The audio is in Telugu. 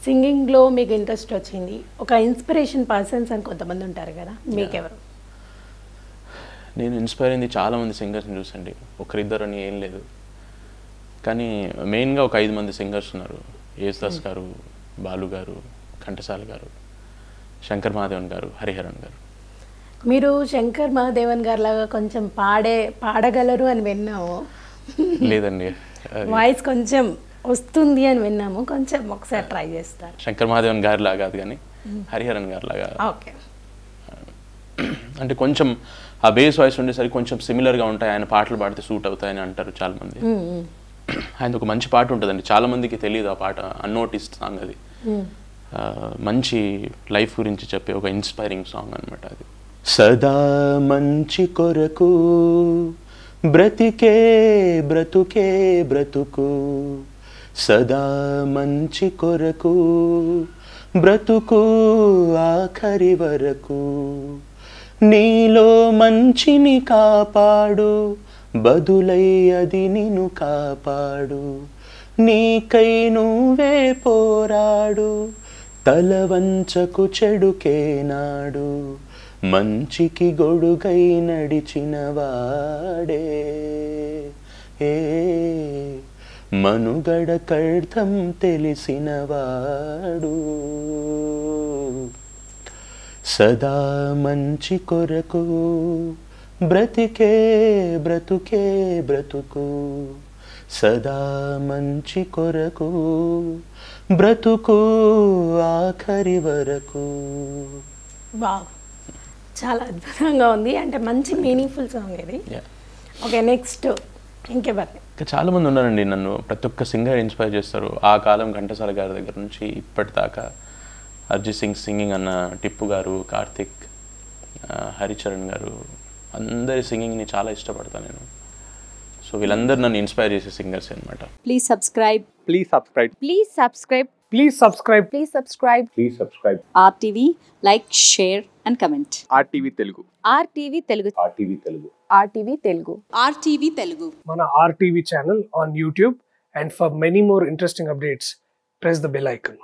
సింగింగ్లో మీకు ఇంట్రెస్ట్ వచ్చింది ఒక ఇన్స్పిరేషన్ పర్సన్స్ అని కొంతమంది ఉంటారు కదా మీకెవరు నేను ఇన్స్పైర్ అయింది చాలామంది సింగర్స్ని చూసండి ఒకరిద్దరు అని ఏం లేదు కానీ మెయిన్గా ఒక ఐదు మంది సింగర్స్ ఉన్నారు యేసుదాస్ గారు బాలు గారు ఘంటసాల గారు శంకర్ మహాదేవన్ గారు హరిహరన్ గారు మీరు శంకర్ మహాదేవన్ గారి లాగా కొంచెం పాడే పాడగలరు అని విన్నాము లేదండి అది వాయిస్ కొంచెం వస్తుంది అని విన్నాము కొంచెం ఒకసారి ట్రై చేస్తారు శంకర్ మహాదేవన్ గారి లాగా కాదు కానీ హరిహరన్ గారి లాగా ఓకే అంటే కొంచెం ఆ బేస్ వాయిస్ ఉండేసరికి కొంచెం సిమిలర్గా ఉంటాయి ఆయన పాటలు పాడితే సూట్ అవుతాయని అంటారు చాలామంది ఆయన ఒక మంచి పాట ఉంటుందండి చాలా మందికి తెలియదు ఆ పాట అన్నోటిస్ట్ సాంగ్ అది ఆ, మంచి లైఫ్ గురించి చెప్పే ఒక ఇన్స్పైరింగ్ సాంగ్ అనమాట అది సదా మంచి కొరకు బ్రతికే బ్రతుకే బ్రతుకు సదా మంచి కొరకు బ్రతుకు ఆఖరి వరకు నీలో మంచిని కాపాడు బదులై అది నిన్ను కాపాడు నీకై నువ్వే పోరాడు తల వంచకు చెడుకేనాడు మంచికి గొడుగై నడిచిన వాడే ఏ మనుగడ కర్థం తెలిసిన వాడు సదా మంచి కొరకు బ్రతికే బ్రతుకే బ్రతుకు సదా మంచి కొరకు బ్రతుకు ఆఖరి వరకు వావ్ చాలా అద్భుతంగా ఉంది అంటే మంచి మీనింగ్ఫుల్ సాంగ్ ఇది Yeah. ఓకే నెక్స్ట్ ఇంకెవరిని ఇంకా చాలా మంది ఉన్నారండి నన్ను ప్రతి ఒక్క సింగర్ ఇన్స్పైర్ చేస్తారు ఆ కాలం ఘంటసాల గారి దగ్గర నుంచి ఇప్పటిదాకా అర్జిత్ సింగ్ సింగింగ్ అన్న టిప్పు గారు కార్తిక్ ఆ, హరిచరణ్ గారు అందరి సింగింగ్ని చాలా ఇష్టపడతాను నేను సో వీళ్ళందరూ నన్ను ఇన్స్పైర్ చేసే సింగర్స్ అనమాట Please subscribe. Please subscribe. Please subscribe. Please subscribe. Please subscribe. Please subscribe. RTV, like, share, and comment. RTV Telugu. RTV Telugu. RTV Telugu. RTV Telugu. RTV Telugu. మన RTV channel on YouTube. And for many more interesting updates, press the bell icon.